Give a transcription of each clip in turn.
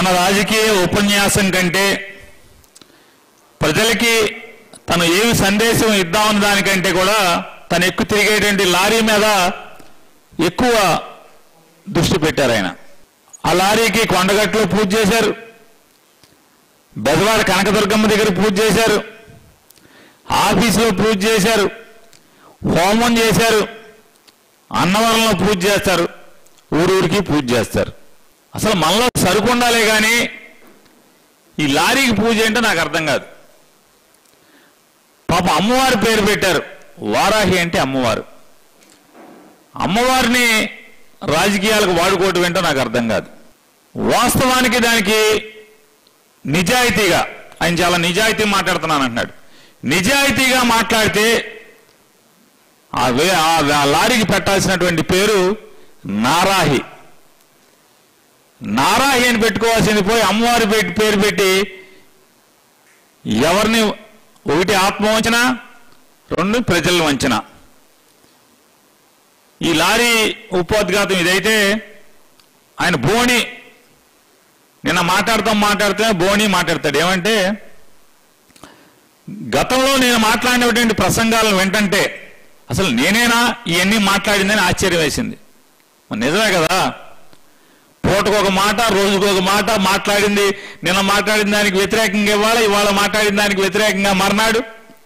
తన రాజకీయ ఉపన్యాసం కంటే ప్రజలకి తను ఏమి సందేశం ఇద్దామన్న దానికంటే కూడా తను ఎక్కువ తిరిగేటువంటి లారీ మీద ఎక్కువ దృష్టి పెట్టారు ఆయన ఆ లారీకి కొండగట్లో పూజ చేశారు బెజవాడ కనకదుర్గమ్మ దగ్గర పూజ చేశారు ఆఫీసులో పూజ చేశారు హోమం చేశారు అన్నవరంలో పూజ చేస్తారు ఊరూరికి పూజ చేస్తారు అసలు మనలో సరుకు ఉండాలే కానీ ఈ లారీకి పూజ ఏంటో నాకు అర్థం కాదు పాప అమ్మవారి పేరు పెట్టారు వారాహి అంటే అమ్మవారు అమ్మవారిని రాజకీయాలకు వాడుకోవటం ఏంటో నాకు అర్థం కాదు వాస్తవానికి దానికి నిజాయితీగా ఆయన చాలా నిజాయితీ మాట్లాడుతున్నాను అంటున్నాడు నిజాయితీగా మాట్లాడితే ఆ వే ఆ ఆ లారీకి పెట్టాల్సినటువంటి పేరు నారాహి నారాహి అని పెట్టుకోవాల్సింది పోయి అమ్మవారి పెట్టి పేరు పెట్టి ఎవరిని ఒకటి ఆత్మ వంచన రెండు ప్రజల వంచన ఈ లారీ ఉపోద్ఘాతం ఇదైతే ఆయన బోని నిన్న మాట్లాడుతాం మాట్లాడితే బోని మాట్లాడతాడు ఏమంటే గతంలో నేను మాట్లాడినటువంటి ప్రసంగాలను వింటంటే అసలు నేనేనా ఇవన్నీ మాట్లాడిందని ఆశ్చర్యం వేసింది మరి నిజమే కదా పూటకు ఒక మాట రోజుకు ఒక మాట మాట్లాడింది నిన్న మాట్లాడిన దానికి వ్యతిరేకంగా ఇవ్వాలి ఇవాళ మాట్లాడిన దానికి వ్యతిరేకంగా మర్నాడు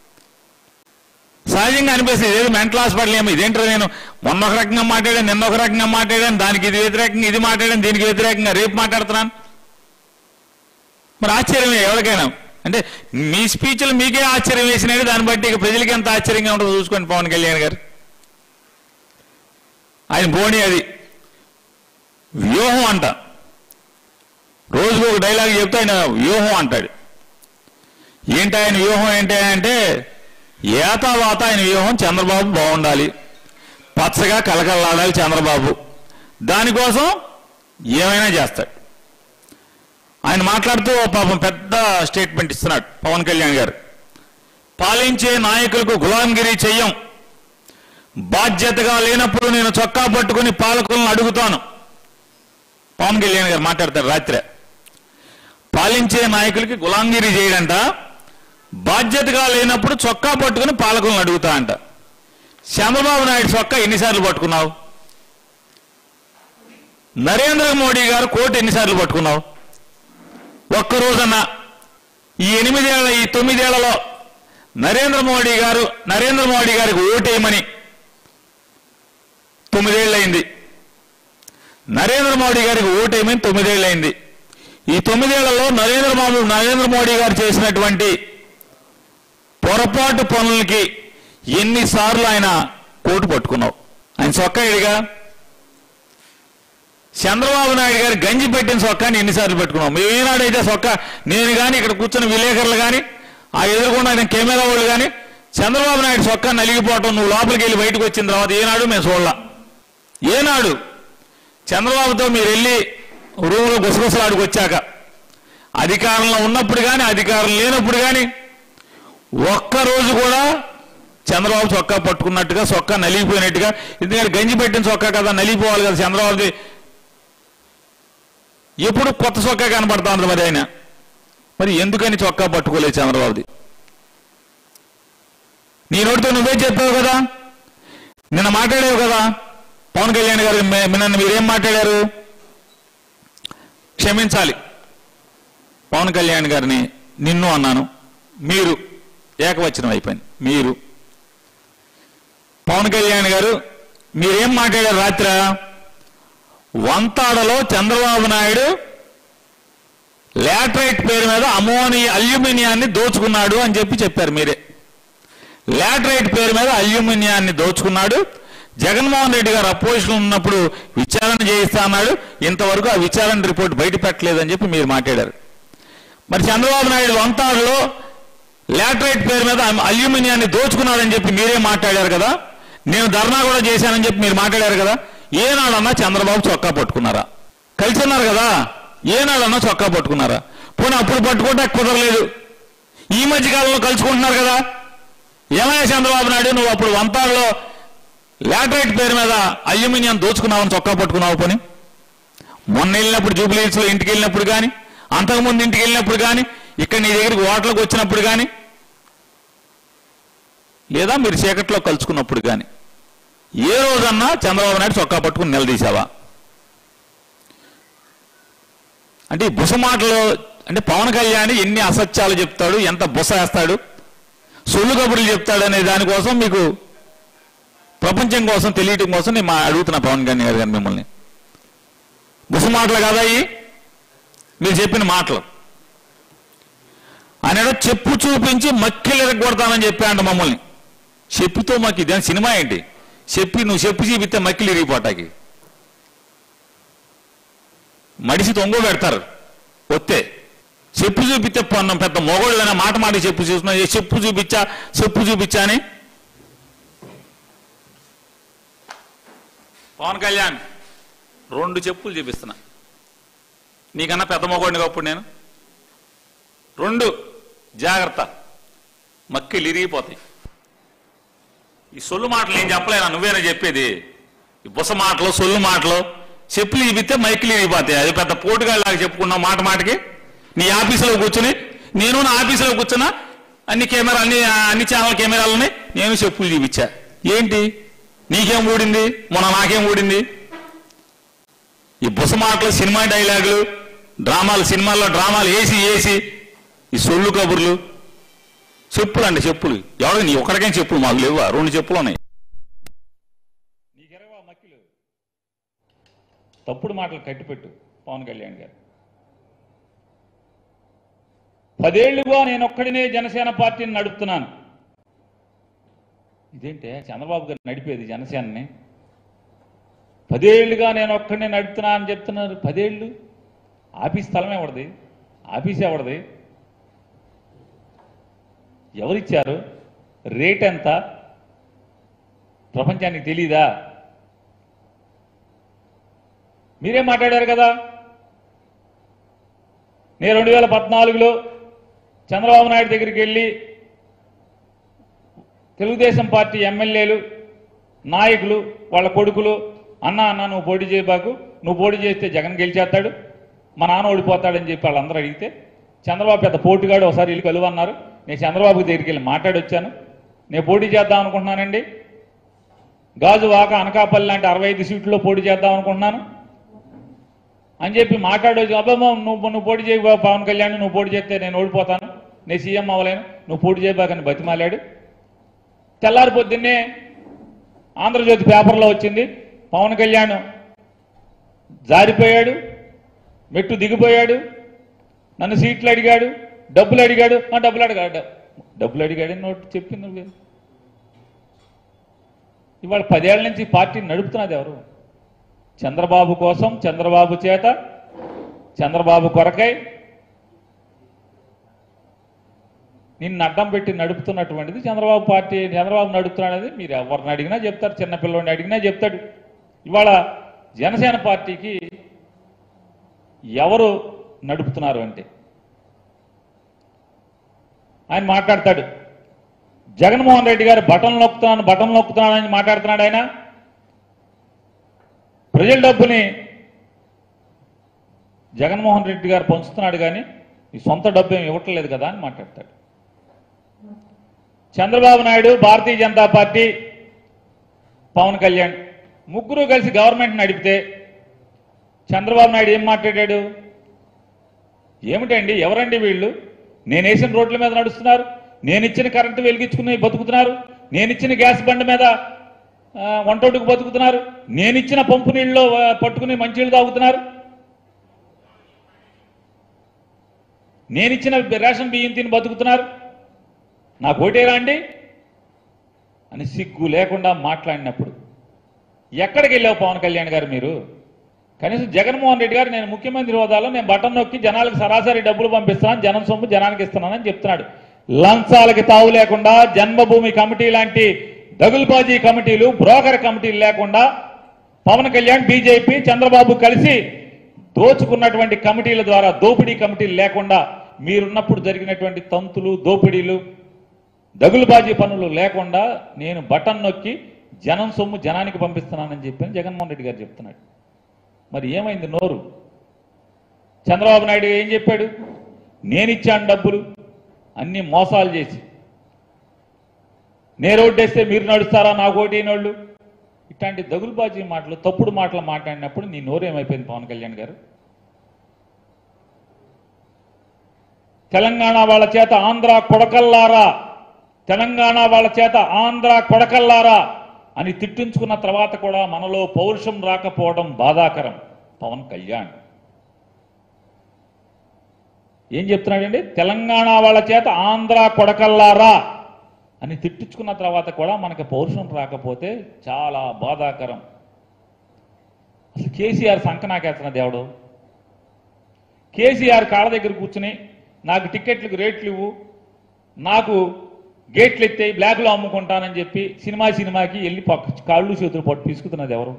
సహజంగా అనిపిస్తుంది ఏదో మెంటల్ హాస్పిటల్ ఏమో ఇదేంటో నేను మొన్న ఒక రకంగా మాట్లాడాను నిన్న ఒక రకంగా మాట్లాడాను దానికి ఇది వ్యతిరేకంగా ఇది మాట్లాడాను దీనికి వ్యతిరేకంగా రేపు మాట్లాడుతున్నాను మరి ఆశ్చర్యమే ఎవరికైనా అంటే మీ స్పీచ్లు మీకే ఆశ్చర్యం వేసినాయి దాన్ని బట్టి ఇక ప్రజలకి ఎంత ఆశ్చర్యంగా ఉంటుందో చూసుకోండి పవన్ కళ్యాణ్ గారు ఆయన బోణి అది వ్యూహం అంట రోజుకు ఒక డైలాగ్ చెప్తే ఆయన వ్యూహం అంటాడు ఏంటి ఆయన వ్యూహం ఏంటి అంటే ఏతావాత ఆయన వ్యూహం చంద్రబాబు బాగుండాలి పచ్చగా కలకల్లాడాలి చంద్రబాబు దానికోసం ఏమైనా చేస్తాడు ఆయన మాట్లాడుతూ ఓ పాపం పెద్ద స్టేట్మెంట్ ఇస్తున్నాడు పవన్ కళ్యాణ్ గారు పాలించే నాయకులకు గులాంగిరి చెయ్యం బాధ్యతగా లేనప్పుడు నేను చొక్కా పట్టుకుని పాలకులను అడుగుతాను పవన్ కళ్యాణ్ గారు మాట్లాడతారు రాత్రి పాలించే నాయకులకి గులాంగిరి చేయడంట బాధ్యతగా లేనప్పుడు చొక్కా పట్టుకుని పాలకులను అడుగుతా అంట చంద్రబాబు నాయుడు చొక్కా ఎన్నిసార్లు పట్టుకున్నావు నరేంద్ర మోడీ గారు కోర్టు ఎన్నిసార్లు పట్టుకున్నావు ఒక్క రోజన్నా ఈ ఎనిమిదేళ్ల ఈ తొమ్మిదేళ్లలో నరేంద్ర మోడీ గారు నరేంద్ర మోడీ గారికి ఓటేయమని తొమ్మిదేళ్ళయింది నరేంద్ర మోడీ గారికి ఓటేయమని తొమ్మిదేళ్ళయింది ఈ తొమ్మిదేళ్లలో నరేంద్ర బాబు నరేంద్ర మోడీ గారు చేసినటువంటి పొరపాటు పనులకి ఎన్నిసార్లు ఆయన కోటు పట్టుకున్నావు ఆయన సొక్క ఇడిగా చంద్రబాబు నాయుడు గారు గంజి పెట్టిన సొక్కాని ఎన్నిసార్లు పెట్టుకున్నాం మేము ఏనాడైతే సొక్క నేను కానీ ఇక్కడ కూర్చున్న విలేకరులు కానీ ఆ ఎదురుకుండా ఆయన కెమెరా వాళ్ళు కానీ చంద్రబాబు నాయుడు సొక్కా నలిగిపోవటం నువ్వు లోపలికి వెళ్ళి బయటకు వచ్చిన తర్వాత ఏనాడు మేము చూడలా ఏనాడు చంద్రబాబుతో మీరు వెళ్ళి రూములో గుసగుసలాడికి వచ్చాక అధికారంలో ఉన్నప్పుడు కానీ అధికారం లేనప్పుడు కానీ ఒక్కరోజు కూడా చంద్రబాబు చొక్కా పట్టుకున్నట్టుగా చొక్కా నలిగిపోయినట్టుగా ఎందుకంటే గంజి పెట్టిన చొక్కా కదా నలిగిపోవాలి కదా చంద్రబాబుది ఎప్పుడు కొత్త చొక్కా కనబడతా ఉంది మరి ఆయన మరి ఎందుకని చొక్కా పట్టుకోలేదు చంద్రబాబుది నీ నోటితో నువ్వే చెప్పావు కదా నిన్న మాట్లాడావు కదా పవన్ కళ్యాణ్ గారు మే- నిన్న మీరేం మాట్లాడారు క్షమించాలి పవన్ కళ్యాణ్ గారిని నిన్ను అన్నాను మీరు ఏకవచనం అయిపోయింది మీరు పవన్ కళ్యాణ్ గారు మీరేం మాట్లాడారు రాత్రి వంతాడలో చంద్రబాబు నాయుడు లాటరైట్ పేరు మీద అమోని అల్యూమినియాన్ని దోచుకున్నాడు అని చెప్పి చెప్పారు మీరే లాటరైట్ పేరు మీద అల్యూమినియాన్ని దోచుకున్నాడు జగన్మోహన్ రెడ్డి గారు అపోజిషన్ ఉన్నప్పుడు విచారణ చేయిస్తా అన్నాడు ఇంతవరకు ఆ విచారణ రిపోర్ట్ బయట పెట్టలేదని చెప్పి మీరు మాట్లాడారు మరి చంద్రబాబు నాయుడు వంతాడులో లాటరైట్ పేరు మీద అల్యూమినియాన్ని దోచుకున్నాడని చెప్పి మీరే మాట్లాడారు కదా నేను ధర్నా కూడా చేశానని చెప్పి మీరు మాట్లాడారు కదా ఏనాడన్నా చంద్రబాబు చొక్కా పట్టుకున్నారా కలిసి ఉన్నారు కదా ఏనాడన్నా చొక్కా పట్టుకున్నారా పోనీ అప్పుడు పట్టుకుంటే కుదరలేదు ఈ మధ్య కాలంలో కలుసుకుంటున్నారు కదా ఏమయ్యా చంద్రబాబు నాయుడు నువ్వు అప్పుడు వంతాడులో లాటరైట్ పేరు మీద అల్యూమినియం దోచుకున్నావని చొక్కా పట్టుకున్నావు పోనీ మొన్న వెళ్ళినప్పుడు జూబ్లీహిల్స్లో ఇంటికి వెళ్ళినప్పుడు కానీ అంతకుముందు ఇంటికి వెళ్ళినప్పుడు కానీ ఇక్కడ నీ దగ్గరికి ఓట్లకు వచ్చినప్పుడు కానీ లేదా మీరు చీకట్లో కలుసుకున్నప్పుడు కానీ ఏ రోజన్నా చంద్రబాబు నాయుడు చొక్కా పట్టుకుని నిలదీశావా అంటే ఈ బుస మాటలు అంటే పవన్ కళ్యాణ్ ఎన్ని అసత్యాలు చెప్తాడు ఎంత బుస వేస్తాడు సొల్లు కబుర్లు చెప్తాడు అనే దానికోసం మీకు ప్రపంచం కోసం తెలియటం కోసం నేను మా అడుగుతున్నా పవన్ కళ్యాణ్ గారు గారు మిమ్మల్ని బుస మాటలు కదా ఇవి మీరు చెప్పిన మాటలు ఆయన చెప్పు చూపించి మక్కిలు ఎరగొడతానని చెప్పాడు మమ్మల్ని చెప్పుతో మాకు ఇదే సినిమా ఏంటి చెప్పి నువ్వు చెప్పు చూపిస్తే మక్కిలు ఇరిగిపోటాకి మడిసి తొంగ పెడతారు వస్తే చెప్పు చూపిస్తే పొన్నం పెద్ద మొగోడు అయినా మాట మాట చెప్పు చూస్తున్నా ఏ చెప్పు చూపించా చెప్పు చూపించా అని పవన్ కళ్యాణ్ రెండు చెప్పులు చూపిస్తున్నా నీకన్నా పెద్ద మొగోడిని అప్పుడు నేను రెండు జాగ్రత్త మక్కిలు ఇరిగిపోతాయి ఈ సొల్లు మాటలు నేను చెప్పలేనా నువ్వేనా చెప్పేది ఈ బుస మాటలు సొల్లు మాటలు చెప్పులు ఇవితే మైకిలు ఇరిగిపోతాయి అది పెద్ద పోటుగాళ్ళలాగా చెప్పుకున్నావు మాట మాటకి నీ ఆఫీసులో కూర్చుని నేను నా ఆఫీసులో కూర్చున్నా అన్ని కెమెరా అన్ని అన్ని ఛానల్ కెమెరాలని నేను చెప్పులు చూపించా ఏంటి నీకేం ఊడింది మొన్న నాకేం ఊడింది ఈ బుస మాటలు సినిమా డైలాగులు డ్రామాలు సినిమాల్లో డ్రామాలు వేసి వేసి ఈ సొల్లు కబుర్లు చెప్పులు అండి చెప్పులు ఎవరు నీ ఒక్కడికైనా చెప్పులు మాకు లేవా రెండు చెప్పులు ఉన్నాయి నీకెరవా మక్కిలు తప్పుడు మాటలు కట్టిపెట్టు పవన్ కళ్యాణ్ గారు పదేళ్లుగా నేను ఒక్కడినే జనసేన పార్టీని నడుపుతున్నాను ఇదేంటే చంద్రబాబు గారు నడిపేది జనసేనని పదేళ్లుగా నేను ఒక్కడినే నడుపుతున్నా అని చెప్తున్నారు పదేళ్ళు ఆఫీస్ స్థలం ఎవరిది ఆఫీస్ ఎవరిది ఎవరిచ్చారు రేట్ ఎంత ప్రపంచానికి తెలీదా మీరే మాట్లాడారు కదా నేను రెండు వేల పద్నాలుగులో చంద్రబాబు నాయుడు దగ్గరికి వెళ్ళి తెలుగుదేశం పార్టీ ఎమ్మెల్యేలు నాయకులు వాళ్ళ కొడుకులు అన్న అన్న నువ్వు పోటీ చేయబాకు నువ్వు పోటీ చేస్తే జగన్ గెలిచేస్తాడు మా నాన్న ఓడిపోతాడని చెప్పి వాళ్ళందరూ అడిగితే చంద్రబాబు పెద్ద పోటీగాడు ఒకసారి వెళ్ళి కలువన్నారు నేను చంద్రబాబు దగ్గరికి వెళ్ళి మాట్లాడి వచ్చాను నేను పోటీ చేద్దాం అనుకుంటున్నానండి గాజువాక అనకాపల్లి లాంటి అరవై ఐదు సీట్లో పోటీ చేద్దాం అనుకుంటున్నాను అని చెప్పి మాట్లాడొచ్చు అబ్బామో నువ్వు నువ్వు పోటీ చేయ పవన్ కళ్యాణ్ నువ్వు పోటీ చేస్తే నేను ఓడిపోతాను నేను సీఎం అవ్వలేను నువ్వు పోటీ చేయబాకని బతిమాలాడు తెల్లారి పొద్దున్నే ఆంధ్రజ్యోతి పేపర్లో వచ్చింది పవన్ కళ్యాణ్ జారిపోయాడు మెట్టు దిగిపోయాడు నన్ను సీట్లు అడిగాడు డబ్బులు అడిగాడు ఆ డబ్బులు అడిగాడు డబ్బులు అడిగాడని నోటి చెప్పింది నువ్వే ఇవాళ పదేళ్ల నుంచి పార్టీని నడుపుతున్నది ఎవరు చంద్రబాబు కోసం చంద్రబాబు చేత చంద్రబాబు కొరకై నిన్ను అడ్డం పెట్టి నడుపుతున్నటువంటిది చంద్రబాబు పార్టీ చంద్రబాబు నడుపుతున్నాడని మీరు ఎవరిని అడిగినా చెప్తారు చిన్నపిల్లని అడిగినా చెప్తాడు ఇవాళ జనసేన పార్టీకి ఎవరు నడుపుతున్నారు అంటే ఆయన మాట్లాడతాడు జగన్మోహన్ రెడ్డి గారు బటన్ నొక్కుతున్నాను బటన్ నొక్కుతున్నానని మాట్లాడుతున్నాడు ఆయన ప్రజల డబ్బుని జగన్మోహన్ రెడ్డి గారు పంచుతున్నాడు కానీ ఈ సొంత డబ్బు ఏమి ఇవ్వట్లేదు కదా అని మాట్లాడతాడు చంద్రబాబు నాయుడు భారతీయ జనతా పార్టీ పవన్ కళ్యాణ్ ముగ్గురు కలిసి గవర్నమెంట్ నడిపితే చంద్రబాబు నాయుడు ఏం మాట్లాడాడు ఏమిటండి ఎవరండి వీళ్ళు నేను వేసిన రోడ్ల మీద నడుస్తున్నారు నేను ఇచ్చిన కరెంటు వెలిగించుకుని బతుకుతున్నారు నేను ఇచ్చిన గ్యాస్ బండి మీద ఆ, వంటోటుకు బతుకుతున్నారు నేను ఇచ్చిన పంపు నీళ్ళలో ఆ, పట్టుకుని మంచినీళ్ళు తాగుతున్నారు నేను ఇచ్చిన రేషన్ బియ్యం తిని బతుకుతున్నారు నాకు ఓటేరా అండి అని సిగ్గు లేకుండా మాట్లాడినప్పుడు ఎక్కడికి వెళ్ళావు పవన్ కళ్యాణ్ గారు మీరు కనీసం జగన్మోహన్ రెడ్డి గారు నేను ముఖ్యమంత్రి హోదాలో నేను బటన్ నొక్కి జనాలకు సరాసరి డబ్బులు పంపిస్తున్నాను జనం సొమ్ము జనానికి ఇస్తున్నానని చెప్తున్నాడు లంచాలకి తావు లేకుండా జన్మభూమి కమిటీ లాంటి దగులుబాజీ కమిటీలు బ్రోకర్ కమిటీలు లేకుండా పవన్ కళ్యాణ్ బీజేపీ చంద్రబాబు కలిసి దోచుకున్నటువంటి కమిటీల ద్వారా దోపిడీ కమిటీలు లేకుండా మీరున్నప్పుడు జరిగినటువంటి తంతులు దోపిడీలు దగులుబాజీ పనులు లేకుండా నేను బటన్ నొక్కి జనం సొమ్ము జనానికి పంపిస్తున్నానని చెప్పి జగన్మోహన్ రెడ్డి గారు చెప్తున్నాడు మరి ఏమైంది నోరు చంద్రబాబు నాయుడు ఏం చెప్పాడు నేను ఇచ్చాను డబ్బులు అన్ని మోసాలు చేసి నేను ఓటేస్తే మీరు నడుస్తారా నాకు ఓటేనోళ్ళు ఇట్లాంటి దగులుబాజీ మాటలు తప్పుడు మాటలు మాట్లాడినప్పుడు నీ నోరేమైపోయింది పవన్ కళ్యాణ్ గారు తెలంగాణ వాళ్ళ చేత ఆంధ్ర కొడకల్లారా తెలంగాణ వాళ్ళ చేత ఆంధ్ర కొడకల్లారా అని తిట్టించుకున్న తర్వాత కూడా మనలో పౌరుషం రాకపోవడం బాధాకరం పవన్ కళ్యాణ్ ఏం చెప్తున్నాడండి తెలంగాణ వాళ్ళ చేత ఆంధ్ర కొడకల్లారా అని తిట్టించుకున్న తర్వాత కూడా మనకి పౌరుషం రాకపోతే చాలా బాధాకరం అసలు కేసీఆర్ సంక నాకేస్తున్న దేవుడు కేసీఆర్ కాళ్ళ దగ్గర కూర్చుని నాకు టికెట్లకు రేట్లు ఇవ్వు నాకు గేట్లు ఎత్తే బ్లాక్లో అమ్ముకుంటానని చెప్పి సినిమా సినిమాకి వెళ్ళి పక్క కాళ్ళు చేతులు పట్టు తీసుకుతున్నది ఎవరు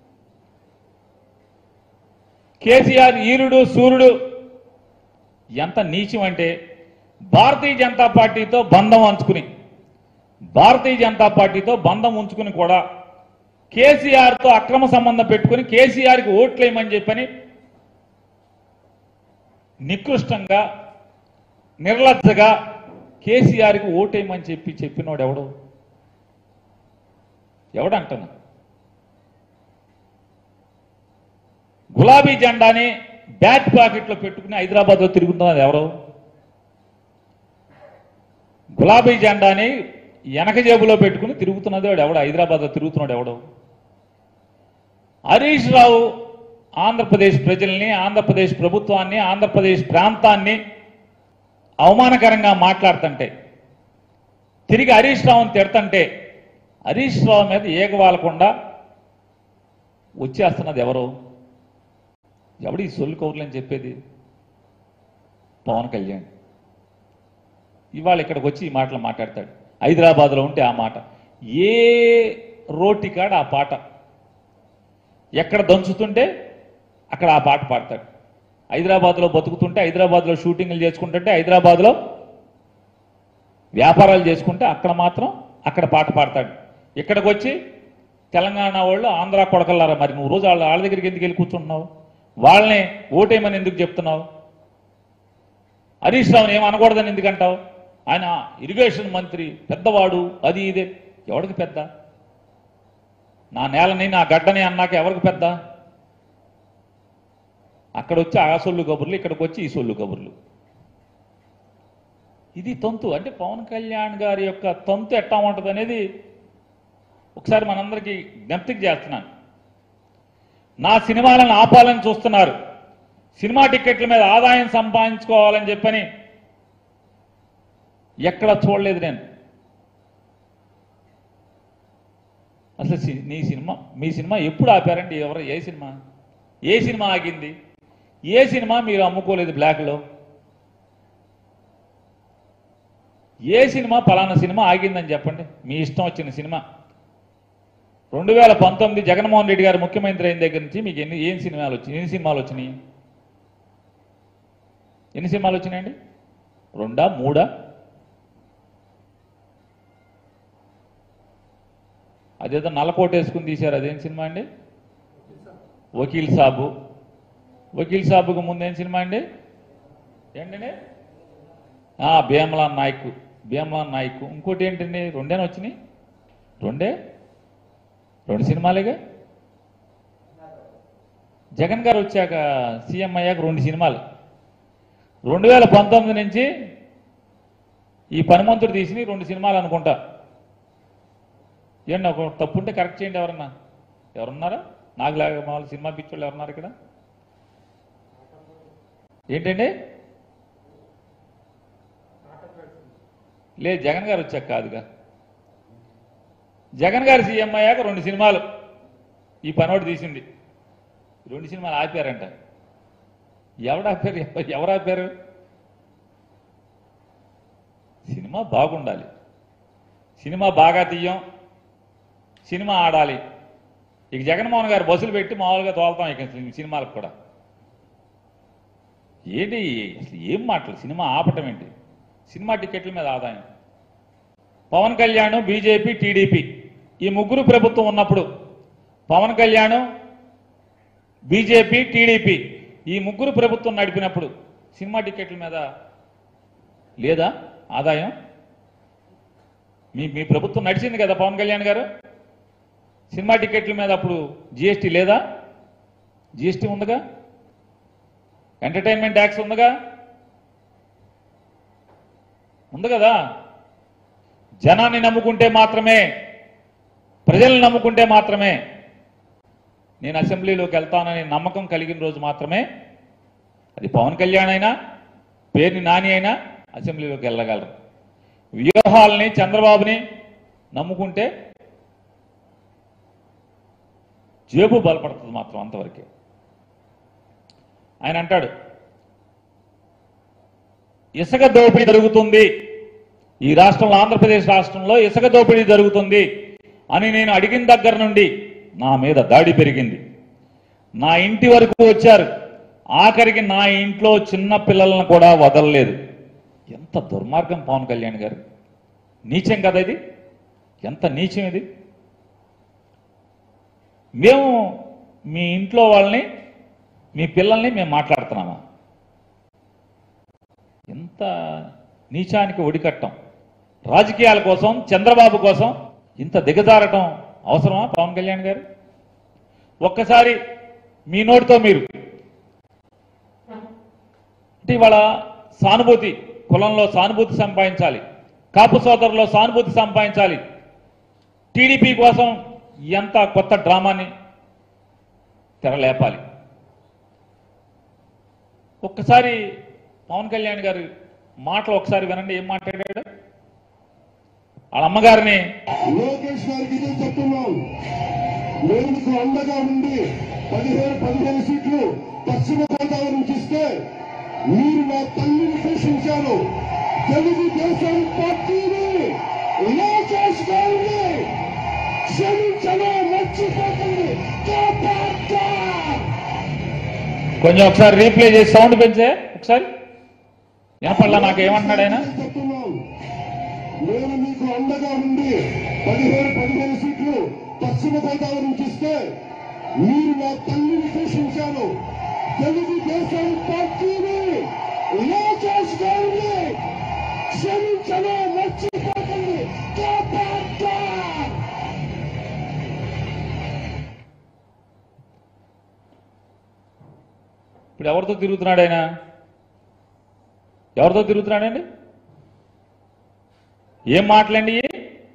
కేసీఆర్ ఈరుడు సూర్యుడు ఎంత నీచం అంటే భారతీయ జనతా పార్టీతో బంధం అంచుకుని భారతీయ జనతా పార్టీతో బంధం ఉంచుకుని కూడా కేసీఆర్తో అక్రమ సంబంధం పెట్టుకుని కేసీఆర్కి ఓట్లేయమని చెప్పని నికృష్టంగా నిర్లజ్జగా కేసీఆర్కి ఓటేయమని చెప్పి చెప్పినోడు ఎవడు ఎవడంటున్నా గులాబీ జెండాని బ్యాక్ పాకెట్లో పెట్టుకుని హైదరాబాద్లో తిరుగుతున్నది ఎవరు గులాబీ జెండాని వెనక జేబులో పెట్టుకుని తిరుగుతున్నది వాడు ఎవడు హైదరాబాద్లో తిరుగుతున్నాడు ఎవడు హరీష్ రావు ఆంధ్రప్రదేశ్ ప్రజల్ని ఆంధ్రప్రదేశ్ ప్రభుత్వాన్ని ఆంధ్రప్రదేశ్ ప్రాంతాన్ని అవమానకరంగా మాట్లాడుతుంటే తిరిగి హరీష్ రావుని తిడతంటే హరీష్ రావు మీద ఏగవాలకుండా వచ్చేస్తున్నది ఎవరు ఎవడు ఈ సొల్లు కౌరులు అని చెప్పేది పవన్ కళ్యాణ్ ఇవాళ ఇక్కడికి వచ్చి ఈ మాటలు మాట్లాడతాడు హైదరాబాద్లో ఉంటే ఆ మాట ఏ రోటి కాడ ఆ పాట ఎక్కడ దంచుతుంటే అక్కడ ఆ పాట పాడతాడు హైదరాబాద్లో బతుకుతుంటే హైదరాబాద్లో షూటింగ్లు చేసుకుంటుంటే హైదరాబాద్లో వ్యాపారాలు చేసుకుంటే అక్కడ మాత్రం అక్కడ పాట పాడతాడు ఇక్కడికి వచ్చి తెలంగాణ వాళ్ళు ఆంధ్ర కొడకల్లారా మరి నువ్వు రోజు వాళ్ళ వాళ్ళ దగ్గరికి ఎందుకు వెళ్ళి కూర్చుంటున్నావు వాళ్ళని ఓటేయమని ఎందుకు చెప్తున్నావు హరీష్ రావుని ఏం అనకూడదని ఎందుకంటావు ఆయన ఇరిగేషన్ మంత్రి పెద్దవాడు అది ఇదే ఎవరికి పెద్ద నా నేలని నా గడ్డని అన్నాక ఎవరికి పెద్ద అక్కడ వచ్చి ఆ సొల్లు కబుర్లు ఇక్కడికి వచ్చి ఈ సొల్లు కబుర్లు ఇది తంతు అంటే పవన్ కళ్యాణ్ గారి యొక్క తంతు ఎట్టా ఉంటుంది అనేది ఒకసారి మనందరికీ జ్ఞప్తికి చేస్తున్నాను నా సినిమాలను ఆపాలని చూస్తున్నారు సినిమా టిక్కెట్ల మీద ఆదాయం సంపాదించుకోవాలని చెప్పని ఎక్కడ చూడలేదు నేను అసలు సి- నీ సినిమా మీ సినిమా ఎప్పుడు ఆపారండి ఎవరు ఏ సినిమా ఏ సినిమా ఆగింది ఏ సినిమా మీరు అమ్ముకోలేదు బ్లాక్లో ఏ సినిమా పలానా సినిమా ఆగిందని చెప్పండి మీ ఇష్టం వచ్చిన సినిమా రెండు వేల పంతొమ్మిది జగన్మోహన్ రెడ్డి గారు ముఖ్యమంత్రి అయిన దగ్గర నుంచి మీకు ఎన్ని ఏం సినిమాలు వచ్చినాయి ఎన్ని సినిమాలు వచ్చినాయి ఎన్ని సినిమాలు వచ్చినాయండి రెండా మూడా అదేదో నల్లకోట వేసుకుని తీశారు అదేం సినిమా అండి వకీల్ సాబు వకీల్ సాబుకు ముందు ఏం సినిమా అండి ఏంటండి ఆ, భీమలాన్ నాయక్ భీమలాన్ నాయక్ ఇంకోటి ఏంటండి రెండేనా వచ్చినాయి రెండే రెండు సినిమాలేగా జగన్ గారు వచ్చాక సీఎం అయ్యాక రెండు సినిమాలు రెండు వేల పంతొమ్మిది నుంచి ఈ పనిమంతుడు తీసి రెండు సినిమాలు అనుకుంటా ఏంటి ఒక తప్పు ఉంటే కరెక్ట్ చేయండి ఎవరన్నా ఎవరున్నారా నాకు లాగా మామూలు సినిమా పిచ్చోళ్ళు ఎవరున్నారు ఇక్కడ ఏంటండి లేదు జగన్ గారు వచ్చాక కాదుగా జగన్ గారు సీఎం అయ్యాక రెండు సినిమాలు ఈ పనోడు తీసింది రెండు సినిమాలు ఆపారంట ఎవడు ఆపారు ఎవ- ఎవరు ఆపారు సినిమా బాగుండాలి సినిమా బాగా తీయం సినిమా ఆడాలి ఇక జగన్మోహన్ గారు బస్సులు పెట్టి మామూలుగా తోలుతాం ఇక సినిమాలకు కూడా ఏంటి అసలు ఏం మాటలు సినిమా ఆపటం ఏంటి సినిమా టికెట్ల మీద ఆదాయం పవన్ కళ్యాణ్ బీజేపీ టీడీపీ ఈ ముగ్గురు ప్రభుత్వం ఉన్నప్పుడు పవన్ కళ్యాణ్ బీజేపీ టీడీపీ ఈ ముగ్గురు ప్రభుత్వం నడిపినప్పుడు సినిమా టికెట్ల మీద లేదా ఆదాయం మీ మీ ప్రభుత్వం నడిచింది కదా పవన్ కళ్యాణ్ గారు సినిమా టికెట్ల మీద అప్పుడు జిఎస్టీ లేదా జిఎస్టీ ఉందిగా ఎంటర్టైన్మెంట్ ట్యాక్స్ ఉందిగా ఉంది కదా జనాన్ని నమ్ముకుంటే మాత్రమే ప్రజల్ని నమ్ముకుంటే మాత్రమే నేను అసెంబ్లీలోకి వెళ్తానని నమ్మకం కలిగిన రోజు మాత్రమే అది పవన్ కళ్యాణ్ అయినా పేరుని నాని అయినా అసెంబ్లీలోకి వెళ్ళగలరు వ్యూహాలని చంద్రబాబుని నమ్ముకుంటే జేబు బలపడుతుంది మాత్రం అంతవరకే ఆయన అంటాడు ఇసుక దోపిడీ జరుగుతుంది ఈ రాష్ట్రంలో ఆంధ్రప్రదేశ్ రాష్ట్రంలో ఇసుక దోపిడీ జరుగుతుంది అని నేను అడిగిన దగ్గర నుండి నా మీద దాడి పెరిగింది నా ఇంటి వరకు వచ్చారు ఆఖరికి నా ఇంట్లో చిన్న పిల్లలను కూడా వదలలేదు ఎంత దుర్మార్గం పవన్ కళ్యాణ్ గారు నీచం కదా ఇది ఎంత నీచం ఇది మేము మీ ఇంట్లో వాళ్ళని మీ పిల్లల్ని మేము మాట్లాడుతున్నామా ఎంత నీచానికి ఒడికట్టం రాజకీయాల కోసం చంద్రబాబు కోసం ఇంత దిగజారటం అవసరమా పవన్ కళ్యాణ్ గారు ఒక్కసారి మీ నోటితో మీరు అంటే ఇవాళ సానుభూతి కులంలో సానుభూతి సంపాదించాలి కాపు సోదరులో సానుభూతి సంపాదించాలి టీడీపీ కోసం ఎంత కొత్త డ్రామాని తెరలేపాలి ఒక్కసారి పవన్ కళ్యాణ్ గారి మాటలు ఒకసారి వినండి ఏం మాట్లాడాడు వాళ్ళ అమ్మగారిని లోకేష్ గారికి ఇదే చెప్తున్నాం మేము మీకు అండగా ఉండి పదిహేను పదిహేను సీట్లు పశ్చిమ గోదావరి నుంచి ఇస్తే మీరు నా తల్లిని పోషించారు తెలుగుదేశం పార్టీని లోకేష్ గారిని క్షమించను మర్చిపోకండి కాపాడతాం. కొంచెం ఒకసారి రీప్లే చేసి సౌండ్ పెంచే ఒకసారి వినపడలా నాకు ఏమంటున్నాడు ఆయన చెప్తున్నాం నేను మీకు అండగా ఉండి పదిహేను పదిహేను సీట్లు పశ్చిమ గోదావరి నుంచి ఇస్తే మీరు నా తల్లిని పోషించారు తెలుగుదేశం పార్టీని లోకేష్ గారిని క్షమించను మర్చిపోకండి కాపాడతాం. ఇప్పుడు ఎవరితో తిరుగుతున్నాడు ఆయన ఎవరితో తిరుగుతున్నాడండి ఏం మాటలండి ఇవి?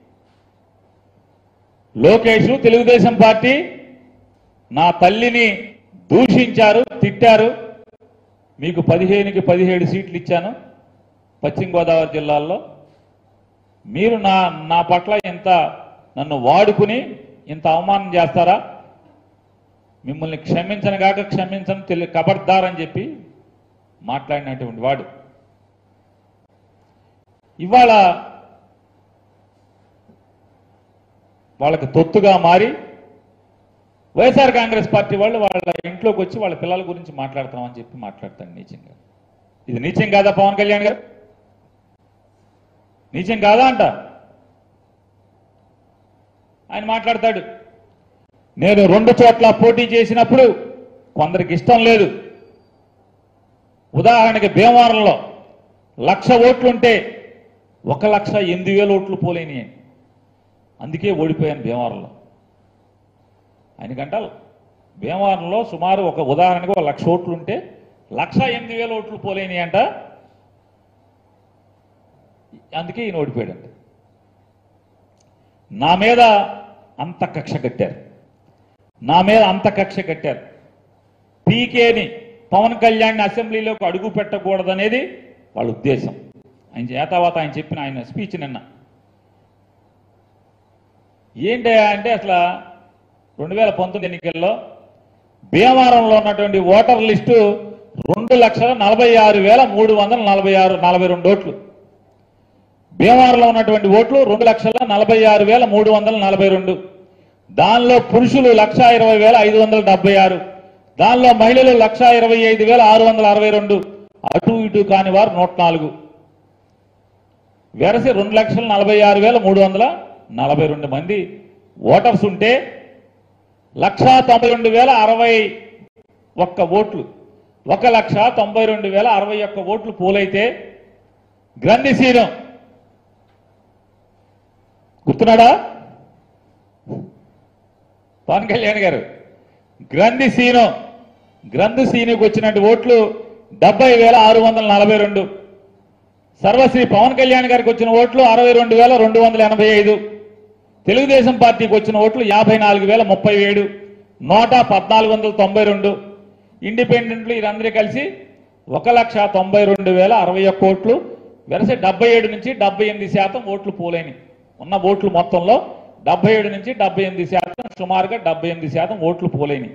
లోకేష్ తెలుగుదేశం పార్టీ నా తల్లిని దూషించారు తిట్టారు మీకు పదిహేనుకి పదిహేడు సీట్లు ఇచ్చాను పశ్చిమ గోదావరి జిల్లాల్లో మీరు నా నా పట్ల ఇంత నన్ను వాడుకుని ఇంత అవమానం చేస్తారా మిమ్మల్ని క్షమించను కాక క్షమించను తెలి కబర్దారని చెప్పి మాట్లాడినటువంటి వాడు ఇవాళ వాళ్ళకి తొత్తుగా మారి వైఎస్ఆర్ కాంగ్రెస్ పార్టీ వాళ్ళు వాళ్ళ ఇంట్లోకి వచ్చి వాళ్ళ పిల్లల గురించి మాట్లాడుతున్నామని చెప్పి మాట్లాడతాడు నీచంగా ఇది నీచం కాదా పవన్ కళ్యాణ్ గారు నీచం కాదా అంట ఆయన మాట్లాడతాడు నేను రెండు చోట్ల పోటీ చేసినప్పుడు కొందరికి ఇష్టం లేదు ఉదాహరణకి భీమవరంలో లక్ష ఓట్లుంటే ఒక లక్ష ఎనిమిది వేల ఓట్లు పోలేని అందుకే ఓడిపోయాను భీమవరంలో ఆయనకంట భీమవరంలో సుమారు ఒక ఉదాహరణకు ఒక లక్ష ఓట్లు ఉంటే లక్ష ఎనిమిది వేల ఓట్లు పోలేని అంట అందుకే ఈయన ఓడిపోయాడంట నా మీద అంత కక్ష కట్టారు నా మీద అంత కక్ష కట్టారు పీకేని పవన్ కళ్యాణ్ అసెంబ్లీలోకి అడుగు పెట్టకూడదనేది వాళ్ళ ఉద్దేశం ఆయన చేతావాత ఆయన చెప్పిన ఆయన స్పీచ్ నిన్న ఏంటి అంటే అసలు రెండు వేల పంతొమ్మిది ఎన్నికల్లో భీమవరంలో ఉన్నటువంటి ఓటర్ లిస్టు రెండు లక్షల నలభై ఆరు వేల మూడు వందల నలభై ఆరు నలభై రెండు ఓట్లు భీమవరంలో ఉన్నటువంటి ఓట్లు రెండు లక్షల నలభై ఆరు వేల మూడు వందల నలభై రెండు దానిలో పురుషులు లక్ష ఇరవై వేల ఐదు వందల డెబ్బై ఆరు దానిలో మహిళలు లక్ష ఇరవై ఐదు వేల ఆరు వందల అరవై రెండు అటు ఇటు కాని వారు నూట నాలుగు వెరసి రెండు లక్షల నలభై ఆరు వేల మూడు వందల నలభై రెండు మంది ఓటర్స్ ఉంటే లక్షా తొంభై రెండు వేల అరవై ఒక్క ఓట్లు ఒక లక్ష తొంభై రెండు వేల అరవై ఒక్క ఓట్లు పోలైతే గ్రంథి సీనం గుర్తున్నాడా పవన్ కళ్యాణ్ గారు గ్రంథి సీను గ్రంథి సీనుకు వచ్చినట్టు ఓట్లు డెబ్బై వేల ఆరు వందల నలభై రెండు సర్వశ్రీ పవన్ కళ్యాణ్ గారికి వచ్చిన ఓట్లు అరవై రెండు వేల రెండు వందల ఎనభై ఐదు తెలుగుదేశం పార్టీకి వచ్చిన ఓట్లు యాభై నాలుగు వేల ముప్పై ఏడు నూట పద్నాలుగు వందల తొంభై రెండు ఇండిపెండెంట్లు వీరందరూ కలిసి ఒక లక్ష తొంభై రెండు వేల అరవై ఒక్క ఓట్లు వెరసే డెబ్బై ఏడు నుంచి డెబ్బై ఎనిమిది శాతం ఓట్లు పోలేని ఉన్న ఓట్లు మొత్తంలో డెబ్బై ఏడు నుంచి డెబ్బై ఎనిమిది శాతం సుమారుగా డెబ్బై ఎనిమిది శాతం ఓట్లు పోలేని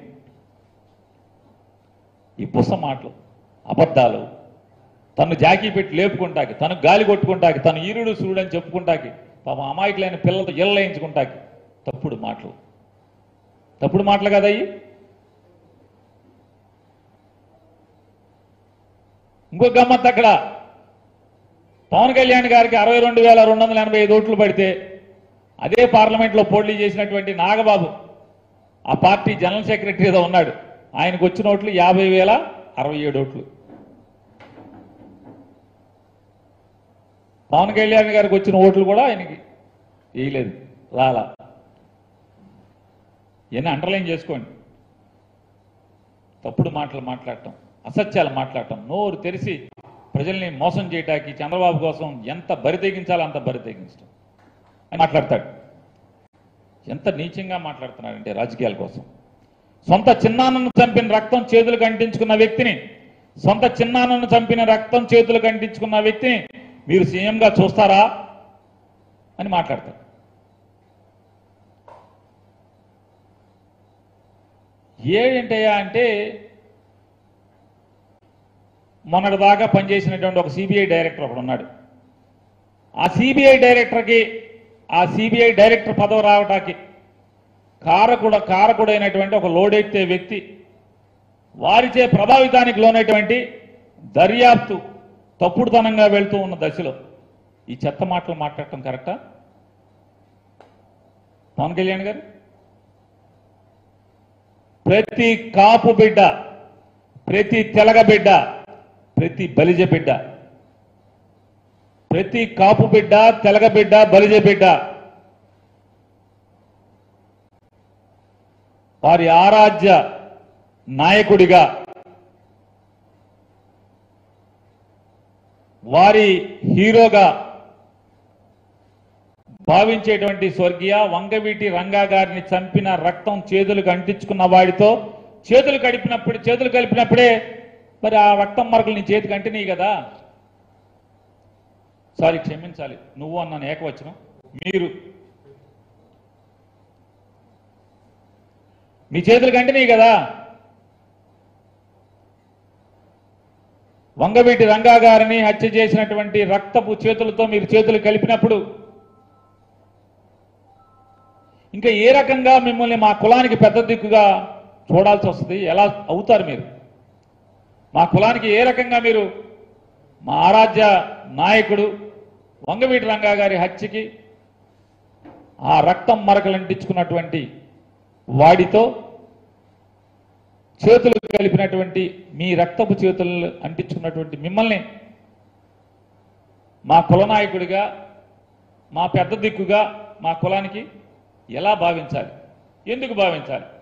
ఈ పుస్త మాటలు అబద్ధాలు తను జాకీ పెట్టి లేపుకుంటాకి తను గాలి కొట్టుకుంటాకి తను ఈరుడు సూర్యుడు అని చెప్పుకుంటాకి పాప అమాయకులైన పిల్లలతో ఇళ్ళయించుకుంటాకి తప్పుడు మాటలు తప్పుడు మాటలు కదా అయ్యి ఇంకో గమ్మత్ అక్కడ పవన్ కళ్యాణ్ గారికి అరవై రెండు వేల రెండు వందల ఎనభై ఐదు ఓట్లు పడితే అదే పార్లమెంట్లో పోటీ చేసినటువంటి నాగబాబు ఆ పార్టీ జనరల్ సెక్రటరీ ఏదో ఉన్నాడు ఆయనకు వచ్చిన ఓట్లు యాభై వేల అరవై ఏడు ఓట్లు పవన్ కళ్యాణ్ గారికి వచ్చిన ఓట్లు కూడా ఆయనకి వేయలేదు రాలా ఇవన్నీ అండర్లైన్ చేసుకోండి తప్పుడు మాటలు మాట్లాడటం అసత్యాలు మాట్లాడటం నోరు తెరిచి ప్రజల్ని మోసం చేయటానికి చంద్రబాబు కోసం ఎంత బరి తెగించాలో అంత బరి తెగించడం అని మాట్లాడతాడు ఎంత నీచంగా మాట్లాడుతున్నాడంటే రాజకీయాల కోసం సొంత చిన్నాన్నను చంపిన రక్తం చేతులకు అంటించుకున్న వ్యక్తిని సొంత చిన్నాన్నను చంపిన రక్తం చేతులకు అంటించుకున్న వ్యక్తిని మీరు సీఎంగా చూస్తారా అని మాట్లాడతారు ఏంటయ్యా అంటే మొన్నటిదాకా పనిచేసినటువంటి ఒక సిబిఐ డైరెక్టర్ ఒకడు ఉన్నాడు ఆ సిబిఐ డైరెక్టర్కి ఆ సిబిఐ డైరెక్టర్ పదవి రావటానికి కారకుడ కారకుడైనటువంటి ఒక లోడెత్తే వ్యక్తి వారిచే ప్రభావితానికి లోనైనటువంటి దర్యాప్తు తప్పుడుతనంగా వెళ్తూ ఉన్న దశలో ఈ చెత్త మాటలు మాట్లాడటం కరెక్టా పవన్ కళ్యాణ్ గారు ప్రతి కాపు బిడ్డ ప్రతి తెలగ బిడ్డ ప్రతి బలిజ బిడ్డ ప్రతి కాపు బిడ్డ తెలగ బిడ్డ బలిజ బిడ్డ వారి ఆరాధ్య నాయకుడిగా వారి హీరోగా భావించేటువంటి స్వర్గీయ వంగవీటి రంగా గారిని చంపిన రక్తం చేతులకు అంటించుకున్న వాడితో చేతులు కడిపినప్పుడు చేతులు కలిపినప్పుడే మరి ఆ రక్తం మరకలు నీ చేతికి అంటినాయి కదా సారీ క్షమించాలి నువ్వు అన్నాను ఏకవచనం మీరు మీ చేతులకు అంటినాయి కదా వంగవీటి రంగా గారిని హత్య చేసినటువంటి రక్తపు చేతులతో మీరు చేతులు కలిపినప్పుడు ఇంకా ఏ రకంగా మిమ్మల్ని మా కులానికి పెద్ద దిక్కుగా చూడాల్సి వస్తుంది ఎలా అవుతారు మీరు మా కులానికి ఏ రకంగా మీరు మా ఆరాధ్య నాయకుడు వంగవీటి రంగా గారి హత్యకి ఆ రక్తం మరకలంటించుకున్నటువంటి వాడితో చేతులు కలిపినటువంటి మీ రక్తపు చేతులు అంటించుకున్నటువంటి మిమ్మల్ని మా కుల నాయకుడిగా మా పెద్ద దిక్కుగా మా కులానికి ఎలా భావించాలి ఎందుకు భావించాలి